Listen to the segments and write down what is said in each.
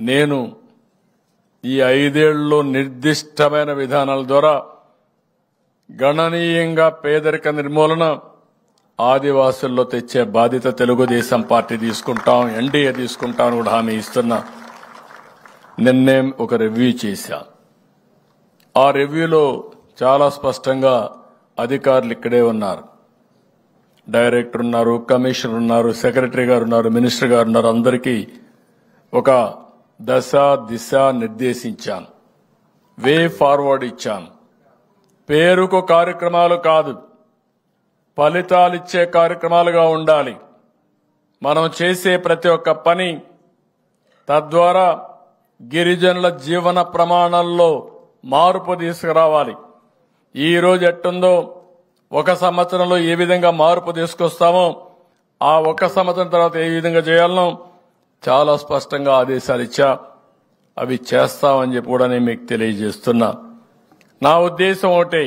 నేను ఈ ఐదేళ్లలో నిర్దిష్టమైన విధానాల ద్వారా గణనీయంగా పేదరిక నిర్మూలన ఆదివాసుల్లో తెచ్చే బాధ్యత తెలుగుదేశం పార్టీ తీసుకుంటాం ఎన్డీఏ తీసుకుంటాం కూడా హామీ ఇస్తున్నా నిన్నే ఒక రివ్యూ చేశా ఆ రివ్యూలో చాలా స్పష్టంగా అధికారులు ఇక్కడే ఉన్నారు డైరెక్టర్ ఉన్నారు కమిషనర్ ఉన్నారు సెక్రటరీ గారు ఉన్నారు మినిస్టర్ గారు ఉన్నారు అందరికీ ఒక దశ దిశ నిర్దేశించాను వే ఫార్వర్డ్ ఇచ్చాను పేరుకు కార్యక్రమాలు కాదు ఫలితాలిచ్చే కార్యక్రమాలుగా ఉండాలి మనం చేసే ప్రతి ఒక్క పని తద్వారా గిరిజనుల జీవన ప్రమాణాల్లో మార్పు తీసుకురావాలి ఈ రోజు ఎట్టుందో ఒక సంవత్సరంలో ఏ విధంగా మార్పు తీసుకొస్తామో ఆ ఒక సంవత్సరం తర్వాత ఏ విధంగా చేయాలనో చాలా స్పష్టంగా ఆదేశాలు ఇచ్చా అవి చేస్తామని చెప్పి కూడా నేను మీకు తెలియజేస్తున్నా నా ఉద్దేశం ఒకటి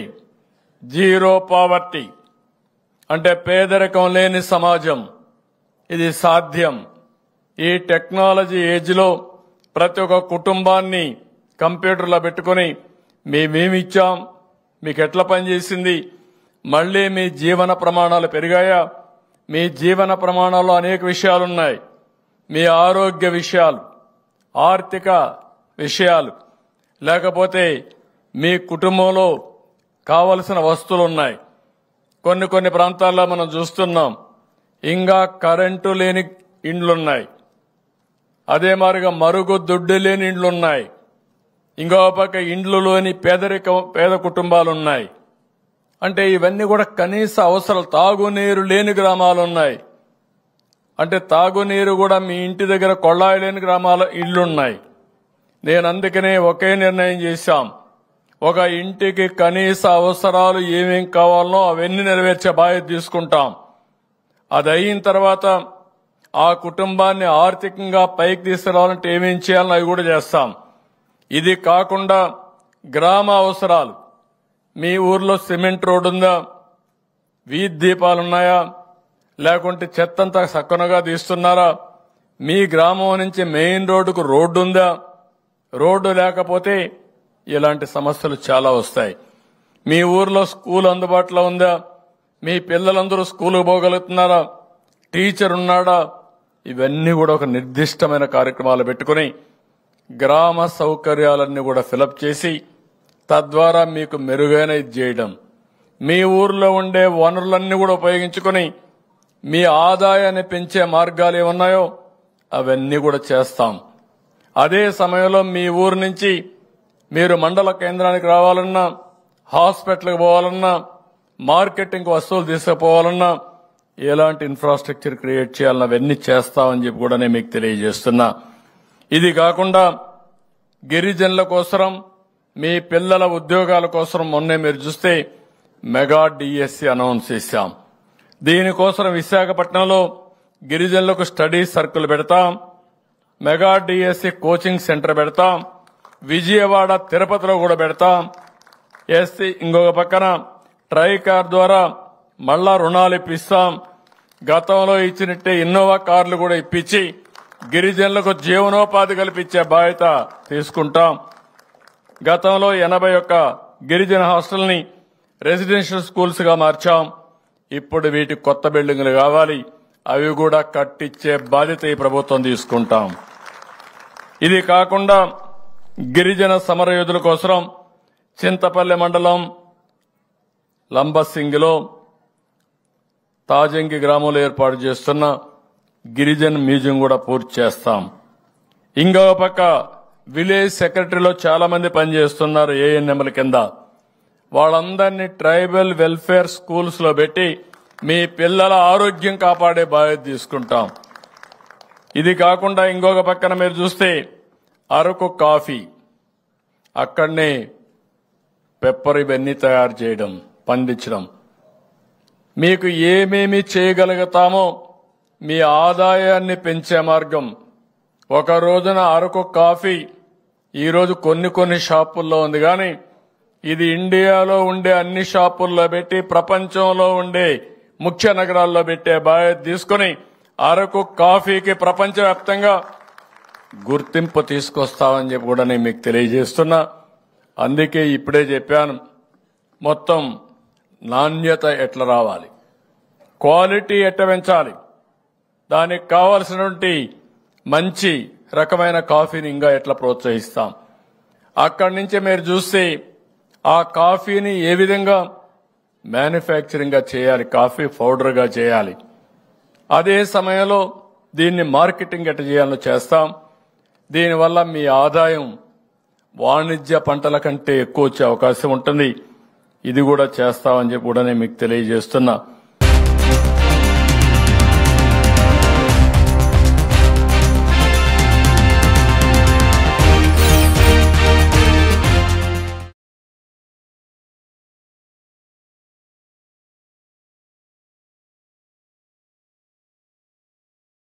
జీరో పావర్టీ అంటే పేదరికం లేని సమాజం ఇది సాధ్యం ఈ టెక్నాలజీ ఏజ్ లో ప్రతి ఒక్క కుటుంబాన్ని కంప్యూటర్లో పెట్టుకుని మేమేమిచ్చాం మీకు ఎట్లా పనిచేసింది మళ్ళీ మీ జీవన ప్రమాణాలు పెరిగాయా మీ జీవన ప్రమాణాల్లో అనేక విషయాలున్నాయి మీ ఆరోగ్య విషయాలు ఆర్థిక విషయాలు లేకపోతే మీ కుటుంబంలో కావలసిన వస్తువులు ఉన్నాయి కొన్ని కొన్ని ప్రాంతాల్లో మనం చూస్తున్నాం ఇంకా కరెంటు లేని ఇండ్లున్నాయి అదే మాదిరిగా మరుగుదొడ్డు లేని ఇండ్లున్నాయి ఇంకో పక్క ఇండ్లు లేని పేదరికం పేద కుటుంబాలు ఉన్నాయి అంటే ఇవన్నీ కూడా కనీస అవసరాలు తాగునీరు లేని గ్రామాలు ఉన్నాయి అంటే తాగునీరు కూడా మీ ఇంటి దగ్గర కొళ్ళాయి లేని గ్రామాల ఇళ్లున్నాయి నేను అందుకనే ఒకే నిర్ణయం చేశాం ఒక ఇంటికి కనీస అవసరాలు ఏమేం కావాలనో అవన్నీ నెరవేర్చే బాధ్యత తీసుకుంటాం అది అయిన తర్వాత ఆ కుటుంబాన్ని ఆర్థికంగా పైకి తీసుకురావాలంటే ఏమేం చేయాలని అవి కూడా చేస్తాం ఇది కాకుండా గ్రామ అవసరాలు మీ ఊర్లో సిమెంట్ రోడ్ ఉందా వీధి దీపాలు ఉన్నాయా లేకుంటే చెత్తంతా సక్కనగా తీస్తున్నారా మీ గ్రామం నుంచి మెయిన్ రోడ్డుకు రోడ్డు ఉందా రోడ్డు లేకపోతే ఇలాంటి సమస్యలు చాలా వస్తాయి మీ ఊర్లో స్కూల్ అందుబాటులో ఉందా మీ పిల్లలందరూ స్కూల్కి పోగలుగుతున్నారా టీచర్ ఉన్నాడా ఇవన్నీ కూడా ఒక నిర్దిష్టమైన కార్యక్రమాలు పెట్టుకుని గ్రామ సౌకర్యాలన్నీ కూడా ఫిలప్ చేసి తద్వారా మీకు మెరుగైన ఇది చేయడం మీ ఊర్లో ఉండే వనరులన్నీ కూడా ఉపయోగించుకొని మీ ఆదాయాన్ని పెంచే మార్గాలు ఏమున్నాయో అవన్నీ కూడా చేస్తాం అదే సమయంలో మీ ఊరు నుంచి మీరు మండల కేంద్రానికి రావాలన్నా హాస్పిటల్కి పోవాలన్నా మార్కెటింగ్ వస్తువులు తీసుకుపోవాలన్నా ఎలాంటి ఇన్ఫ్రాస్ట్రక్చర్ క్రియేట్ చేయాలన్నా అవన్నీ చేస్తామని చెప్పి కూడా నేను మీకు తెలియజేస్తున్నా ఇది కాకుండా గిరిజనుల కోసం మీ పిల్లల ఉద్యోగాల కోసం మొన్నే మీరు చూస్తే మెగా డిఎస్సి అనౌన్స్ చేశాం దీనికోసం విశాఖపట్నంలో గిరిజనులకు స్టడీ సర్కిల్ పెడతాం మెగా డిఎస్సి కోచింగ్ సెంటర్ పెడతాం విజయవాడ తిరుపతిలో కూడా పెడతాం ఎస్సీ ఇంకొక పక్కన ట్రైకార్ ద్వారా మళ్ళా రుణాలు ఇప్పిస్తాం గతంలో ఇచ్చినట్టే ఇన్నోవా కార్లు కూడా ఇప్పించి గిరిజనులకు జీవనోపాధి కల్పించే బాధ్యత తీసుకుంటాం గతంలో ఎనభై ఒక్క గిరిజన హాస్టల్ని రెసిడెన్షియల్ స్కూల్స్ గా మార్చాం ఇప్పుడు వీటి కొత్త బిల్డింగులు కావాలి అవి కూడా కట్టించే బాధ్యత ఈ ప్రభుత్వం తీసుకుంటాం ఇది కాకుండా గిరిజన సమరయోధుల కోసం చింతపల్లి మండలం లంబసింగిలో తాజంగి గ్రామంలో ఏర్పాటు చేస్తున్న గిరిజన్ మ్యూజియం కూడా పూర్తి చేస్తాం ఇంకో పక్క విలేజ్ సెక్రటరీలో చాలా మంది పనిచేస్తున్నారు ఏఎన్ఎంల కింద వాళ్ళందరినీ ట్రైబల్ వెల్ఫేర్ స్కూల్స్ లో పెట్టి మీ పిల్లల ఆరోగ్యం కాపాడే బాధ్యత తీసుకుంటాం ఇది కాకుండా ఇంకొక పక్కన మీరు చూస్తే అరకు కాఫీ అక్కడనే పెప్పర్ ఇవన్నీ తయారు చేయడం పండించడం మీకు ఏమేమి చేయగలుగుతామో మీ ఆదాయాన్ని పెంచే మార్గం ఒక రోజున అరకు కాఫీ ఈరోజు కొన్ని కొన్ని షాపుల్లో ఉంది కానీ ఇది ఇండియాలో ఉండే అన్ని షాపుల్లో పెట్టి ప్రపంచంలో ఉండే ముఖ్య నగరాల్లో పెట్టే బాధ్యత తీసుకుని అరకు కాఫీకి ప్రపంచవ్యాప్తంగా గుర్తింపు తీసుకొస్తామని చెప్పి కూడా నేను మీకు తెలియజేస్తున్నా అందుకే ఇప్పుడే చెప్పాను మొత్తం నాణ్యత ఎట్లా రావాలి క్వాలిటీ ఎట్లా పెంచాలి దానికి కావలసినటువంటి మంచి రకమైన కాఫీని ఇంకా ఎట్లా ప్రోత్సహిస్తాం అక్కడి నుంచి మీరు చూస్తే ఆ కాఫీని ఏ విధంగా మ్యానుఫ్యాక్చరింగ్ గా చేయాలి కాఫీ పౌడర్ గా చేయాలి అదే సమయంలో దీన్ని మార్కెటింగ్ ఎట్లా చేయాలో చేస్తాం దీనివల్ల మీ ఆదాయం వాణిజ్య పంటల కంటే ఎక్కువ వచ్చే అవకాశం ఉంటుంది ఇది కూడా చేస్తామని చెప్పి కూడా నేను మీకు తెలియజేస్తున్నా